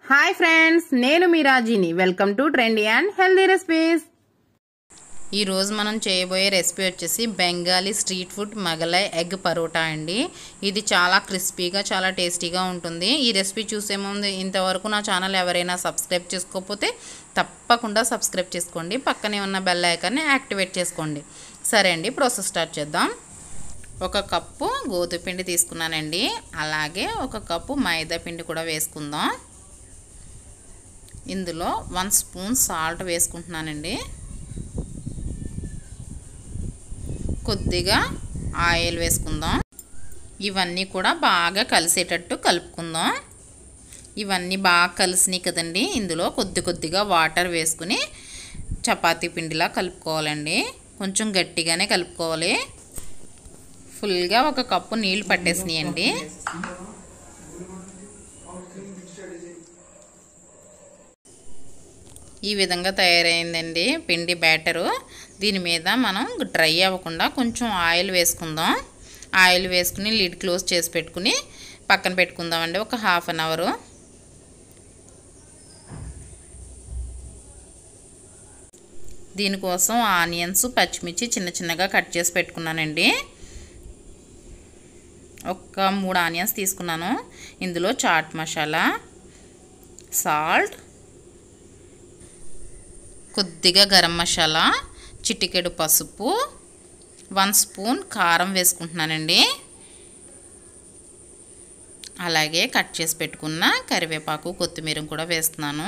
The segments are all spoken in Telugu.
హాయ్ ఫ్రెండ్స్ నేను మీ రాజీని welcome to trendy and healthy recipes ఈరోజు మనం చేయబోయే రెసిపీ వచ్చేసి Bengali street food Mughlai egg paratha అండి ఇది చాలా క్రిస్పీగా చాలా టేస్టీగా ఉంటుంది ఈ రెసిపీ చూసే ముందు ఇంతవరకు నా ఛానల్ ఎవరైనా సబ్స్క్రైబ్ చేసుకోకపోతే తప్పకుండా సబ్స్క్రైబ్ చేసుకోండి పక్కనే ఉన్న బెల్ ఐకాన్ని యాక్టివేట్ చేసుకోండి సరే అండి ప్రాసెస్ స్టార్ట్ చేద్దాం ఒక కప్పు గోధుమ పిండి తీసుకున్నానండి అలాగే ఒక కప్పు మైదా పిండి కూడా వేసుకుందాం ఇందులో వన్ స్పూన్ సాల్ట్ వేసుకుంటున్నానండి కొద్దిగా ఆయిల్ వేసుకుందాం ఇవన్నీ కూడా బాగా కలిసేటట్టు కలుపుకుందాం ఇవన్నీ బాగా కలిసినాయి కదండి ఇందులో కొద్ది కొద్దిగా వాటర్ వేసుకుని చపాతీ పిండిలా కలుపుకోవాలండి కొంచెం గట్టిగానే కలుపుకోవాలి ఫుల్గా ఒక కప్పు నీళ్ళు పట్టేసినాయండి ఈ విధంగా తయారైందండి పిండి బ్యాటరు దీని మీద మనం డ్రై అవ్వకుండా కొంచెం ఆయిల్ వేసుకుందాం ఆయిల్ వేసుకుని లిడ్ క్లోజ్ చేసి పెట్టుకుని పక్కన పెట్టుకుందామండి ఒక హాఫ్ అన్ అవరు దీనికోసం ఆనియన్స్ పచ్చిమిర్చి చిన్న చిన్నగా కట్ చేసి పెట్టుకున్నానండి ఒక మూడు ఆనియన్స్ తీసుకున్నాను ఇందులో చాట్ మసాలా సాల్ట్ కొద్దిగా గరం మసాలా చిటికెడు పసుపు వన్ స్పూన్ కారం వేసుకుంటున్నానండి అలాగే కట్ చేసి పెట్టుకున్న కరివేపాకు కొత్తిమీర కూడా వేస్తున్నాను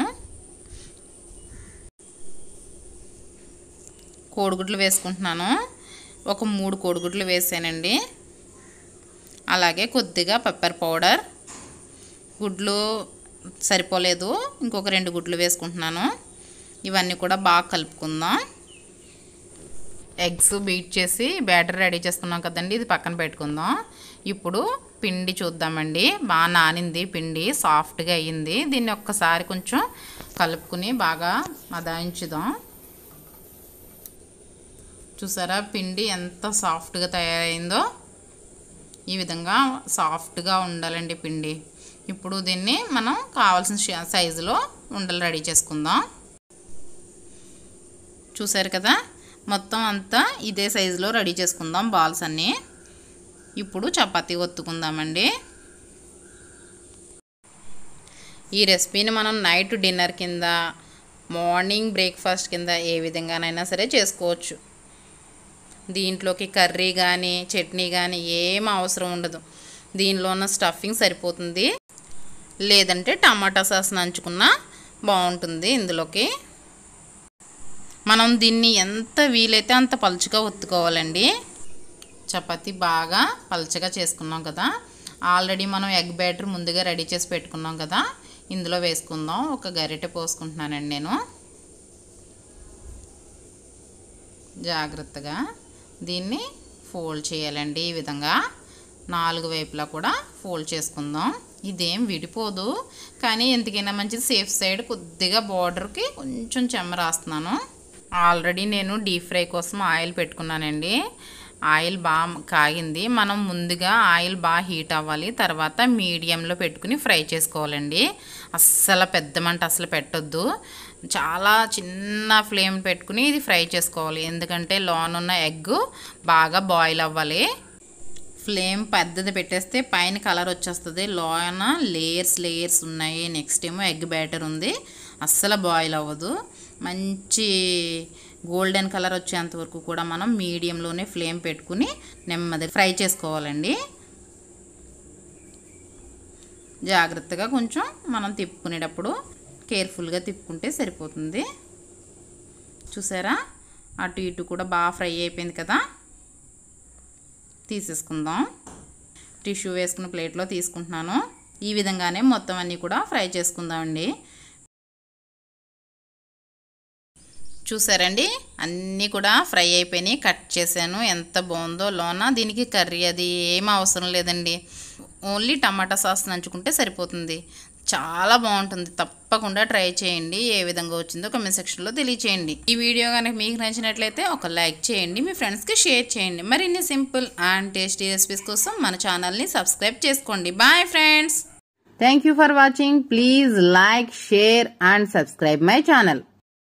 కోడిగుడ్లు వేసుకుంటున్నాను ఒక మూడు కోడిగుడ్లు వేసానండి అలాగే కొద్దిగా పెప్పర్ పౌడర్ గుడ్లు సరిపోలేదు ఇంకొక రెండు గుడ్లు వేసుకుంటున్నాను ఇవన్నీ కూడా బాగా కలుపుకుందాం ఎగ్స్ బీట్ చేసి బ్యాటర్ రెడీ చేసుకున్నాం కదండి ఇది పక్కన పెట్టుకుందాం ఇప్పుడు పిండి చూద్దామండి బాగా నానింది పిండి సాఫ్ట్గా అయ్యింది దీన్ని ఒక్కసారి కొంచెం కలుపుకుని బాగా మదాయించుదాం చూసారా పిండి ఎంత సాఫ్ట్గా తయారైందో ఈ విధంగా సాఫ్ట్గా ఉండాలండి పిండి ఇప్పుడు దీన్ని మనం కావాల్సిన సైజులో ఉండలు రెడీ చేసుకుందాం చూసారు కదా మొత్తం అంతా ఇదే సైజులో రెడీ చేసుకుందాం బాల్స్ అన్నీ ఇప్పుడు చపాతీ ఒత్తుకుందామండి ఈ రెసిపీని మనం నైట్ డిన్నర్ కింద మార్నింగ్ బ్రేక్ఫాస్ట్ కింద ఏ విధంగానైనా సరే చేసుకోవచ్చు దీంట్లోకి కర్రీ కానీ చట్నీ కానీ ఏం అవసరం ఉండదు దీనిలో ఉన్న స్టఫింగ్ సరిపోతుంది లేదంటే టమాటా సాస్ నంచుకున్నా బాగుంటుంది ఇందులోకి మనం దీన్ని ఎంత వీలైతే అంత పలుచగా ఒత్తుకోవాలండి చపాతి బాగా పలుచగా చేసుకున్నాం కదా ఆల్రెడీ మనం ఎగ్ బ్యాటర్ ముందుగా రెడీ చేసి పెట్టుకున్నాం కదా ఇందులో వేసుకుందాం ఒక గరిటె పోసుకుంటున్నానండి నేను జాగ్రత్తగా దీన్ని ఫోల్డ్ చేయాలండి ఈ విధంగా నాలుగు వైపులా కూడా ఫోల్డ్ చేసుకుందాం ఇదేం విడిపోదు కానీ ఎందుకైనా మంచిది సేఫ్ సైడ్ కొద్దిగా బార్డర్కి కొంచెం చెమ్మ రాస్తున్నాను ఆల్రెడీ నేను డీప్ ఫ్రై కోసం ఆయిల్ పెట్టుకున్నానండి ఆయిల్ బాగా కాగింది మనం ముందుగా ఆయిల్ బాగా హీట్ అవ్వాలి తర్వాత మీడియంలో పెట్టుకుని ఫ్రై చేసుకోవాలండి అస్సలు పెద్ద మంట అసలు పెట్టొద్దు చాలా చిన్న ఫ్లేమ్ పెట్టుకుని ఇది ఫ్రై చేసుకోవాలి ఎందుకంటే లోన్ ఉన్న ఎగ్ బాగా బాయిల్ అవ్వాలి ఫ్లేమ్ పెద్దది పెట్టేస్తే పైన కలర్ వచ్చేస్తుంది లోన లేయర్స్ లేయర్స్ ఉన్నాయి నెక్స్ట్ ఏమో ఎగ్ బ్యాటర్ ఉంది అస్సలు బాయిల్ అవ్వదు మంచి గోల్డెన్ కలర్ వచ్చేంత వరకు కూడా మనం మీడియంలోనే ఫ్లేమ్ పెట్టుకుని నెమ్మది ఫ్రై చేసుకోవాలండి జాగ్రత్తగా కొంచెం మనం తిప్పుకునేటప్పుడు కేర్ఫుల్గా తిప్పుకుంటే సరిపోతుంది చూసారా అటు ఇటు కూడా బాగా ఫ్రై అయిపోయింది కదా తీసేసుకుందాం టిష్యూ వేసుకున్న ప్లేట్లో తీసుకుంటున్నాను ఈ విధంగానే మొత్తం అన్నీ కూడా ఫ్రై చేసుకుందామండి చూసారండి అన్నీ కూడా ఫ్రై అయిపోయినాయి కట్ చేశాను ఎంత బాగుందో లోన దీనికి కర్రీ అది ఏం అవసరం లేదండి ఓన్లీ టమాటా సాస్ నంచుకుంటే సరిపోతుంది చాలా బాగుంటుంది తప్పకుండా ట్రై చేయండి ఏ విధంగా వచ్చిందో కమెంట్ సెక్షన్లో తెలియచేయండి ఈ వీడియో కనుక మీకు నచ్చినట్లయితే ఒక లైక్ చేయండి మీ ఫ్రెండ్స్కి షేర్ చేయండి మరిన్ని సింపుల్ అండ్ టేస్టీ రెసిపీస్ కోసం మన ఛానల్ని సబ్స్క్రైబ్ చేసుకోండి bye friends thank you for watching please like share and subscribe my channel